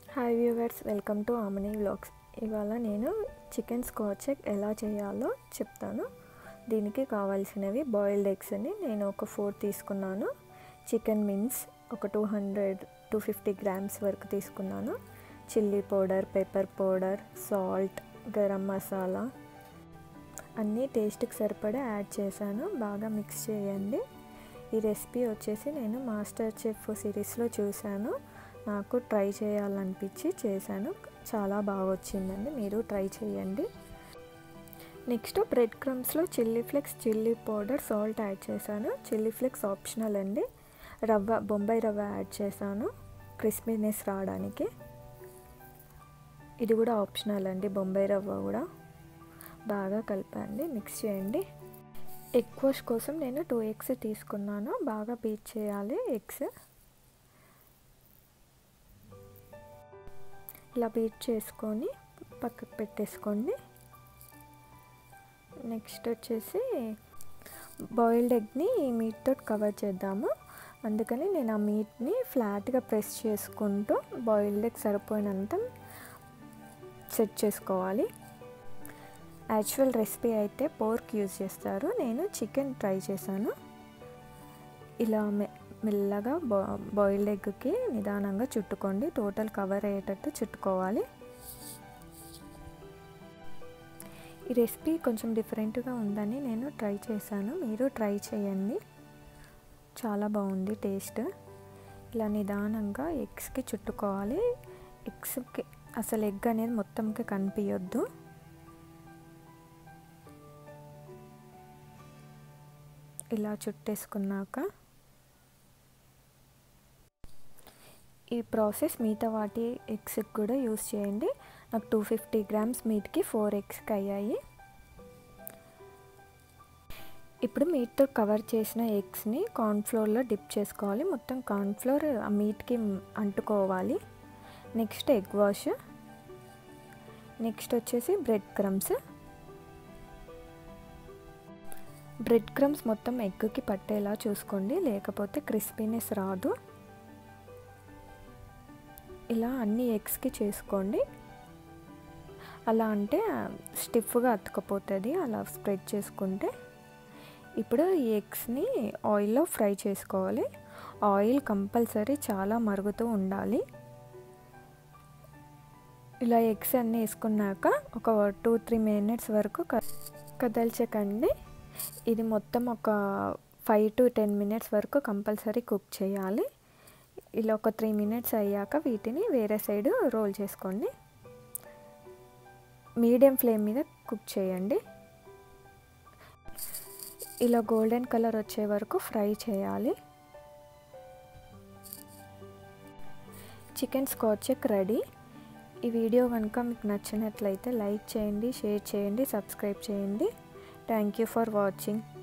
hi viewers welcome to Amani vlogs ఇవాళ నేను chicken scotch egg ఎలా చేయాలో చెప్తాను దీనికి కావాల్సినవి బాయిల్డ్ ఎగ్స్ అని నేను ఒక ఫోర్ తీసుకున్నాను చికెన్ మిన్స్ ఒక two hundred two fifty grams వరకు తీసుకున్నాను chilli powder pepper powder salt garam masala అన్నీ టేస్ట్కి సరిపడా యాడ్ చేశాను బాగా మిక్స్ చేయండి ఈ రెసిపీ వచ్చేసి నేను మాస్టర్ చెఫ్ సిరీస్లో చూశాను నాకు ట్రై చేయాలనిపించి చేశాను చాలా బాగా వచ్చిందండి మీరు ట్రై చేయండి నెక్స్ట్ బ్రెడ్ క్రమ్స్లో chilli flakes chilli powder salt add చేశాను చిల్లీ ఫ్లేక్స్ ఆప్షనల్ అండి రవ్వ బొంబాయి రవ్వ యాడ్ చేశాను క్రిస్పీనెస్ రావడానికి ఇది కూడా ఆప్షనల్ అండి బొంబాయి రవ్వ కూడా బాగా కలిపండి మిక్స్ చేయండి ఎగ్ వాష్ కోసం నేను టూ ఎగ్స్ తీసుకున్నాను బాగా బీట్ చేయాలి ఎగ్స్ ఇలా బీట్ చేసుకొని పక్కకు పెట్టేసుకోండి నెక్స్ట్ వచ్చేసి బాయిల్డ్ ఎగ్ని ఈ మీట్తో కవర్ చేద్దాము అందుకని నేను ఆ మీట్ని ఫ్లాట్గా ప్రెస్ చేసుకుంటూ బాయిల్డ్ ఎగ్ సరిపోయినంత సెట్ చేసుకోవాలి యాక్చువల్ రెసిపీ అయితే పోర్క్ యూజ్ చేస్తారు నేను చికెన్ ట్రై చేశాను ఇలా మెల్లగా బా బాయిల్డ్ ఎగ్కి నిదానంగా చుట్టుకోండి టోటల్ కవర్ అయ్యేటట్టు చుట్టుకోవాలి ఈ రెసిపీ కొంచెం డిఫరెంట్గా ఉందని నేను ట్రై చేశాను మీరు ట్రై చేయండి చాలా బాగుంది టేస్ట్ ఇలా నిదానంగా ఎగ్స్కి చుట్టుకోవాలి ఎగ్స్కి అసలు ఎగ్ అనేది మొత్తంకి కనిపించొద్దు ఇలా చుట్టేసుకున్నాక ఈ ప్రాసెస్ మిగతా వాటి ఎగ్స్కి కూడా యూస్ చేయండి నాకు టూ ఫిఫ్టీ గ్రామ్స్ మీట్కి ఫోర్ ఎగ్స్కి అయ్యాయి ఇప్పుడు మీట్తో కవర్ చేసిన ఎగ్స్ని కార్న్ఫ్లోర్లో డిప్ చేసుకోవాలి మొత్తం కార్న్ఫ్లోర్ ఆ మీట్కి అంటుకోవాలి నెక్స్ట్ ఎగ్ వాష్ నెక్స్ట్ వచ్చేసి బ్రెడ్ క్రమ్స్ బ్రెడ్ క్రమ్స్ మొత్తం ఎగ్కి పట్టేలా చూసుకోండి లేకపోతే క్రిస్పీనెస్ రాదు ఇలా అన్ని ఎగ్స్కి చేసుకోండి అలా అంటే స్టిఫ్గా అతుకపోతుంది అలా స్ప్రెడ్ చేసుకుంటే ఇప్పుడు ఈ ఎగ్స్ని ఆయిల్లో ఫ్రై చేసుకోవాలి ఆయిల్ కంపల్సరీ చాలా మరుగుతూ ఉండాలి ఇలా ఎగ్స్ అన్నీ వేసుకున్నాక ఒక టూ త్రీ మినిట్స్ వరకు కదల్చకండి ఇది మొత్తం ఒక ఫైవ్ టు టెన్ మినిట్స్ వరకు కంపల్సరీ కుక్ చేయాలి ఇలా ఒక త్రీ మినిట్స్ అయ్యాక వీటిని వేరే సైడ్ రోల్ చేసుకోండి మీడియం ఫ్లేమ్ మీద కుక్ చేయండి ఇలా గోల్డెన్ కలర్ వచ్చే వరకు ఫ్రై చేయాలి చికెన్ స్కాచ్ ఎగ్ రెడీ ఈ వీడియో కనుక మీకు నచ్చినట్లయితే లైక్ చేయండి షేర్ చేయండి సబ్స్క్రైబ్ చేయండి థ్యాంక్ యూ ఫర్ వాచింగ్